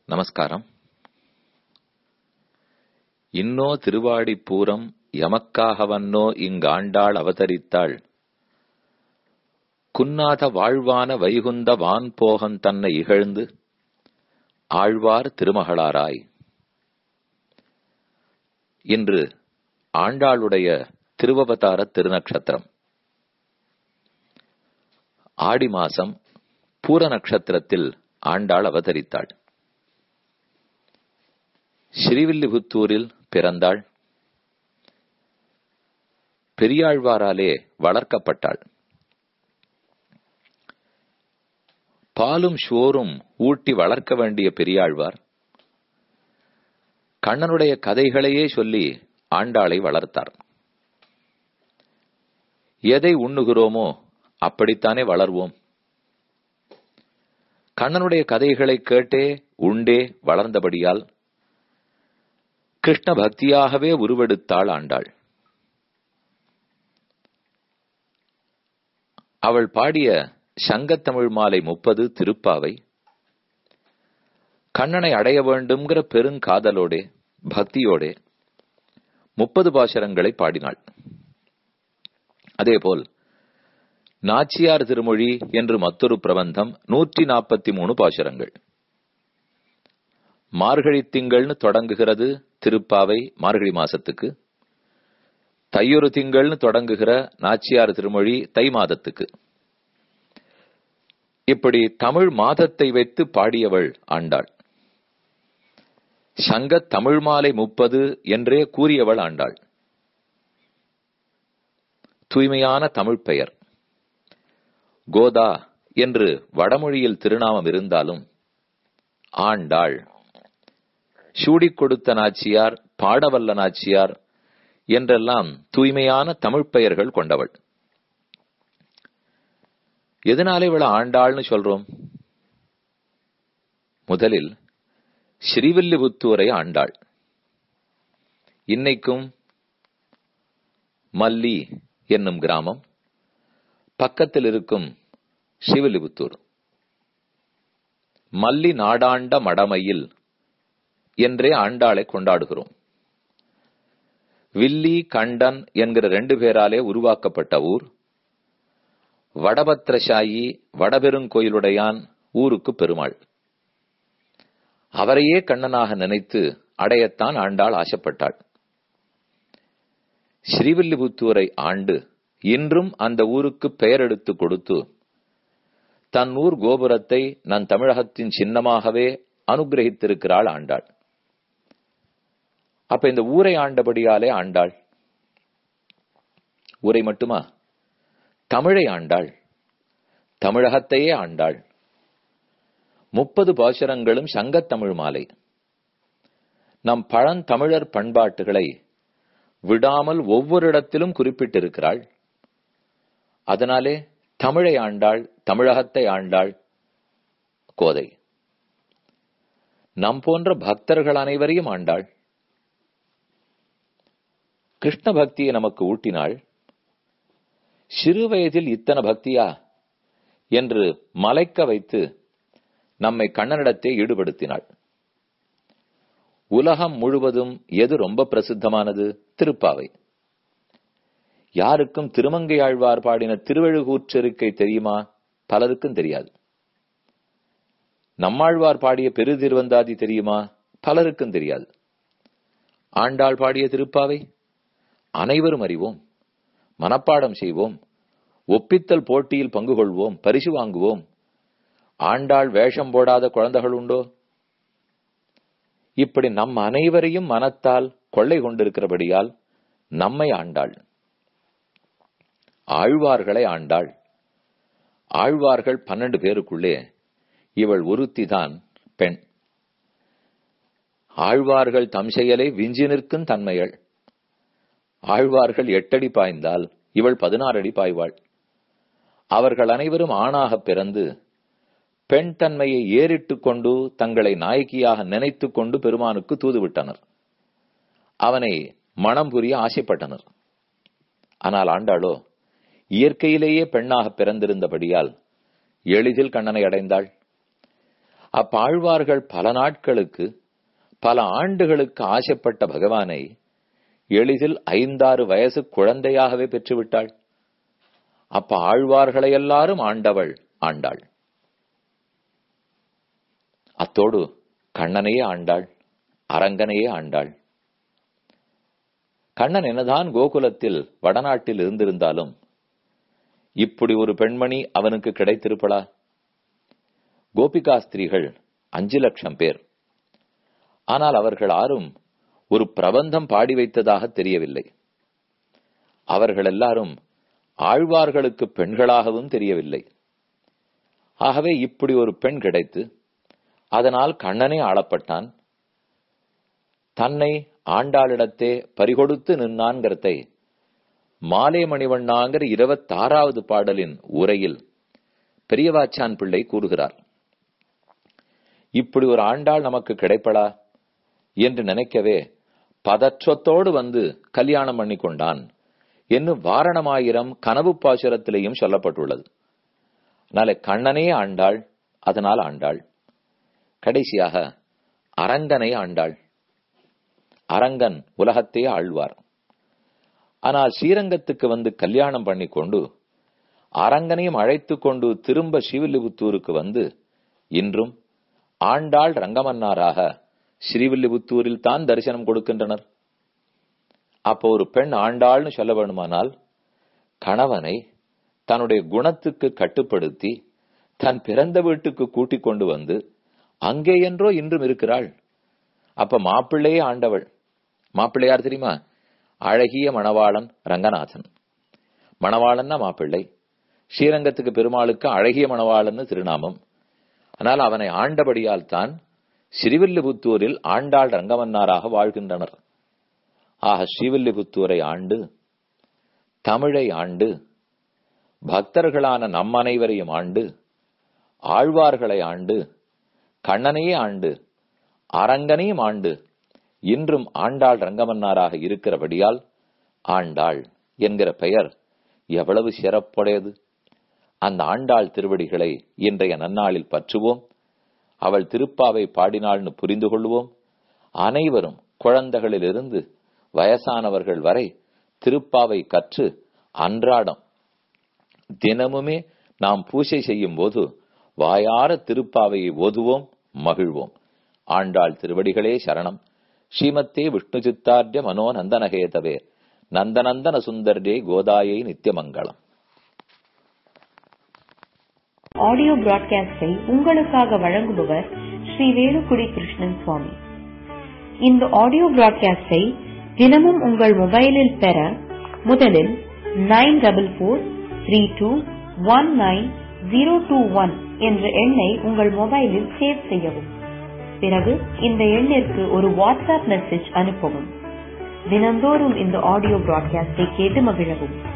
நமஸ்காரம் இன்னோ திருவாடிப்பூரம் எமக்காகவன்னோ இங்காண்டாள் அவதரித்தாள் குன்னாத வாழ்வான வைகுந்த வான் போகன் தன்னை இகழ்ந்து ஆழ்வார் திருமகளாராய் இன்று ஆண்டாளுடைய திருவவதார திருநக்ஷத்திரம் ஆடி மாசம் பூர நட்சத்திரத்தில் ஆண்டாள் அவதரித்தாள் ஸ்ரீவில்லிபுத்தூரில் பிறந்தாள் பெரியாழ்வாராலே வளர்க்கப்பட்டாள் பாலும் ஷோரும் ஊட்டி வளர்க்க வேண்டிய பெரியாழ்வார் கண்ணனுடைய கதைகளையே சொல்லி ஆண்டாளை வளர்த்தார் எதை உண்ணுகிறோமோ அப்படித்தானே வளர்வோம் கண்ணனுடைய கதைகளை கேட்டே உண்டே வளர்ந்தபடியால் கிருஷ்ண பக்தியாகவே உருவெடுத்தாள் ஆண்டாள் அவள் பாடிய சங்கத்தமிழ் மாலை முப்பது திருப்பாவை கண்ணனை அடைய வேண்டும்ங்கிற பெருங்காதலோடே பக்தியோடே முப்பது பாசரங்களை பாடினாள் அதேபோல் நாச்சியார் திருமொழி என்று மற்றொரு பிரபந்தம் நூற்றி நாற்பத்தி மூணு பாசுரங்கள் மார்கழி திங்கள்னு தொடங்குகிறது திருப்பாவை மார்கழி மாசத்துக்கு தையொரு திங்கள்னு தொடங்குகிற நாச்சியார் திருமொழி தை மாதத்துக்கு இப்படி தமிழ் மாதத்தை வைத்து பாடியவள் ஆண்டாள் சங்க தமிழ் மாலை முப்பது என்றே கூறியவள் ஆண்டாள் தூய்மையான தமிழ் பெயர் கோதா என்று வடமொழியில் திருநாமம் இருந்தாலும் ஆண்டாள் சூடிக் கொடுத்த நாச்சியார் பாடவல்ல நாச்சியார் என்றெல்லாம் தூய்மையான தமிழ் பெயர்கள் கொண்டவள் எதனால இவள ஆண்டாள்னு சொல்றோம் முதலில் ஸ்ரீவில்லிபுத்தூரை ஆண்டாள் இன்னைக்கும் மல்லி என்னும் கிராமம் பக்கத்தில் இருக்கும் ஸ்ரீவில்லிபுத்தூர் மல்லி நாடாண்ட மடமையில் என்றே ஆண்டாளை கொண்டாடுகிறோம் வில்லி கண்டன் என்கிற ரெண்டு பேராலே உருவாக்கப்பட்ட ஊர் வடபத்திரசாயி வடபெருங்கோயிலுடையான் ஊருக்கு பெருமாள் அவரையே கண்ணனாக நினைத்து அடையத்தான் ஆண்டாள் ஆசைப்பட்டாள் ஸ்ரீவில்லிபுத்தூரை ஆண்டு இன்றும் அந்த ஊருக்கு பெயர் எடுத்து கொடுத்து தன் ஊர் கோபுரத்தை நன் தமிழகத்தின் சின்னமாகவே அனுகிரகித்திருக்கிறாள் ஆண்டாள் அப்ப இந்த ஊரை ஆண்டபடியாலே ஆண்டாள் ஊரை மட்டுமா தமிழை ஆண்டாள் தமிழகத்தையே ஆண்டாள் முப்பது பாசுரங்களும் சங்கத்தமிழ் மாலை நம் பழந்தமிழர் பண்பாட்டுகளை விடாமல் ஒவ்வொரு இடத்திலும் குறிப்பிட்டிருக்கிறாள் அதனாலே தமிழை ஆண்டாள் தமிழகத்தை ஆண்டாள் கோதை நம் போன்ற பக்தர்கள் அனைவரையும் ஆண்டாள் கிருஷ்ண பக்தியை நமக்கு ஊட்டினாள் சிறு வயதில் இத்தனை பக்தியா என்று மலைக்க வைத்து நம்மை கண்ணனிடத்தை ஈடுபடுத்தினாள் உலகம் முழுவதும் எது ரொம்ப பிரசித்தமானது திருப்பாவை யாருக்கும் திருமங்கை ஆழ்வார் பாடின திருவழுகூற்றறிக்கை தெரியுமா பலருக்கும் தெரியாது நம்மாழ்வார் பாடிய பெரு திருவந்தாதி தெரியுமா பலருக்கும் தெரியாது ஆண்டாள் பாடிய திருப்பாவை அனைவரும் அறிவோம் மனப்பாடம் செய்வோம் ஒப்பித்தல் போட்டியில் பங்கு கொள்வோம் பரிசு வாங்குவோம் ஆண்டாள் வேஷம் போடாத குழந்தைகள் உண்டோ இப்படி நம் அனைவரையும் மனத்தால் கொள்ளை கொண்டிருக்கிறபடியால் நம்மை ஆண்டாள் ஆழ்வார்களை ஆண்டாள் ஆழ்வார்கள் பன்னெண்டு பேருக்குள்ளே இவள் ஒருத்திதான் பெண் ஆழ்வார்கள் தம் செயலை விஞ்சி நிற்கும் தன்மைகள் ஆழ்வார்கள் எட்டடி பாய்ந்தால் இவள் பதினாறு அடி பாய்வாள் அவர்கள் அனைவரும் ஆணாக பிறந்து பெண் தன்மையை ஏறிட்டு கொண்டு தங்களை நாயகியாக நினைத்து கொண்டு பெருமானுக்கு தூதுவிட்டனர் அவனை மனம் புரிய ஆசைப்பட்டனர் ஆனால் ஆண்டாளோ இயற்கையிலேயே பெண்ணாக பிறந்திருந்தபடியால் எளிதில் கண்ணனை அடைந்தாள் அப்பாழ்வார்கள் பல நாட்களுக்கு பல ஆண்டுகளுக்கு ஆசைப்பட்ட பகவானை எளிதில் ஐந்தாறு வயசு குழந்தையாகவே பெற்றுவிட்டாள் அப்ப ஆழ்வார்களை எல்லாரும் ஆண்டவள் ஆண்டாள் அத்தோடு கண்ணனையே ஆண்டாள் அரங்கனையே ஆண்டாள் கண்ணன் என்னதான் கோகுலத்தில் வடநாட்டில் இருந்திருந்தாலும் இப்படி ஒரு பெண்மணி அவனுக்கு கிடைத்திருப்பளா கோபிகா ஸ்திரீகள் அஞ்சு லட்சம் பேர் ஆனால் அவர்கள் யாரும் ஒரு பிரபந்தம் பாடி வைத்ததாக தெரியவில்லை அவர்கள் எல்லாரும் ஆழ்வார்களுக்கு பெண்களாகவும் தெரியவில்லை ஆகவே இப்படி ஒரு பெண் கிடைத்து அதனால் கண்ணனே ஆளப்பட்டான் தன்னை ஆண்டாளிடத்தே பறிகொடுத்து நின்னான்கிறதை மாலை மணிவண்ணாங்கிற இருபத்தாறாவது பாடலின் உரையில் பெரியவாச்சான் பிள்ளை கூறுகிறார் இப்படி ஒரு ஆண்டாள் நமக்கு கிடைப்படா என்று நினைக்கவே பதற்றத்தோடு வந்து கல்யாணம் பண்ணி கொண்டான் என்று வாரணமாயிரம் கனவு பாசுரத்திலேயும் சொல்லப்பட்டுள்ளது அதனால கண்ணனே ஆண்டாள் அதனால் ஆண்டாள் கடைசியாக அரங்கனை ஆண்டாள் அரங்கன் உலகத்தையே ஆழ்வார் ஆனால் ஸ்ரீரங்கத்துக்கு வந்து கல்யாணம் பண்ணி கொண்டு அரங்கனையும் அழைத்து கொண்டு திரும்ப ஸ்ரீவில்லிபுத்தூருக்கு வந்து இன்றும் ஆண்டாள் ரங்கமன்னாராக ஸ்ரீவில்லிபுத்தூரில் தான் தரிசனம் கொடுக்கின்றனர் அப்போ ஒரு பெண் ஆண்டாள்னு சொல்ல வேணுமானால் கணவனை தன்னுடைய குணத்துக்கு கட்டுப்படுத்தி தன் பிறந்த வீட்டுக்கு கூட்டிக் கொண்டு வந்து அங்கே என்றோ இன்றும் இருக்கிறாள் அப்ப மாப்பிள்ளையே ஆண்டவள் மாப்பிள்ளையார் தெரியுமா அழகிய மணவாளன் ரங்கநாதன் மணவாளன்னா மாப்பிள்ளை ஸ்ரீரங்கத்துக்கு பெருமாளுக்கு அழகிய மணவாளன்னு திருநாமம் ஆனால் அவனை ஆண்டபடியால் தான் ஸ்ரீவில்லிபுத்தூரில் ஆண்டாள் ரங்கமன்னாராக வாழ்கின்றனர் ஆக ஸ்ரீவில்லிபுத்தூரை ஆண்டு தமிழை ஆண்டு பக்தர்களான நம் அனைவரையும் ஆண்டு ஆழ்வார்களை ஆண்டு கண்ணனையே ஆண்டு அரங்கனையும் ஆண்டு இன்றும் ஆண்டாள் ரங்கமன்னாராக இருக்கிறபடியால் ஆண்டாள் என்கிற பெயர் எவ்வளவு சிறப்புடையது அந்த ஆண்டாள் திருவடிகளை இன்றைய நன்னாளில் பற்றுவோம் அவள் திருப்பாவை பாடினாள்னு புரிந்து கொள்வோம் அனைவரும் குழந்தைகளிலிருந்து வயசானவர்கள் வரை திருப்பாவை கற்று அன்றாடம் தினமுமே நாம் பூஜை செய்யும் போது வாயார திருப்பாவையை ஓதுவோம் மகிழ்வோம் ஆண்டாள் திருவடிகளே சரணம் ஸ்ரீமத்தே விஷ்ணு சித்தார்ய மனோ நந்தனகேதவே நந்தநந்தன சுந்தர்டே கோதாயை நித்தியமங்கலம் ஆடியோ பிராட்காஸ்டை உங்களுக்காக வழங்குபவர் ஸ்ரீ வேலுக்குடி கிருஷ்ணன் சுவாமி இந்த ஆடியோ பிராட்காஸ்டை தினமும் உங்கள் மொபைலில் பெற முதலில் nine double four three two one nine zero two one என்ற எண்ணை உங்கள் மொபைலில் சேவ் செய்யவும் பிறகு இந்த எண்ணிற்கு ஒரு வாட்ஸ்அப் மெசேஜ் அனுப்பவும் தினந்தோறும் இந்த ஆடியோ பிராட்காஸ்டை கேட்டு மகிழவும்